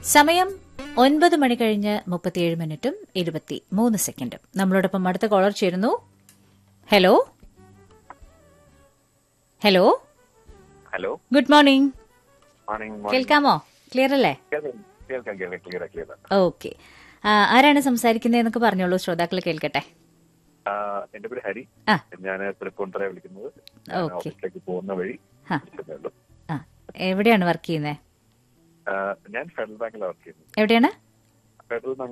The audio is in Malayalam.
സമയം ഒൻപത് മണി കഴിഞ്ഞ് മുപ്പത്തിയേഴ് മിനിറ്റും ഇരുപത്തി മൂന്ന് സെക്കൻഡും നമ്മളോടൊപ്പം അടുത്ത കോളർ ചേരുന്നു hello hello hello good morning morning കേൾക്കാമോ ക്ലിയർ അല്ലേ കേൾക്കാം കേൾക്കാം കേൾക്കാം ക്ലിയർ ക്ലിയർ ഓക്കെ ആരാണ് സംസാരിക്കുന്നതെന്നൊക്കെ പറഞ്ഞോളൂ ശ്രോതാക്കൾ കേൾക്കട്ടെ എന്റെ പേര് ഹരി ആ. ഞാൻ തൃപ്പൂണിത്തറ വിളിക്കുന്നത് ഞാൻ ഓക്കെ ഓഫീസിലേക്ക് പോകുന്ന വഴി ആ. വിളിച്ചതേ ഉള്ളൂ. ആ എവിടെയാണ് വർക്ക് ചെയ്യുന്നത് ആ, ഞാൻ ഫെഡറൽ ബാങ്കിലാണ് വർക്ക് ചെയ്യുന്നത് എവിടെയാണ് ഫെഡറൽ ബാങ്ക്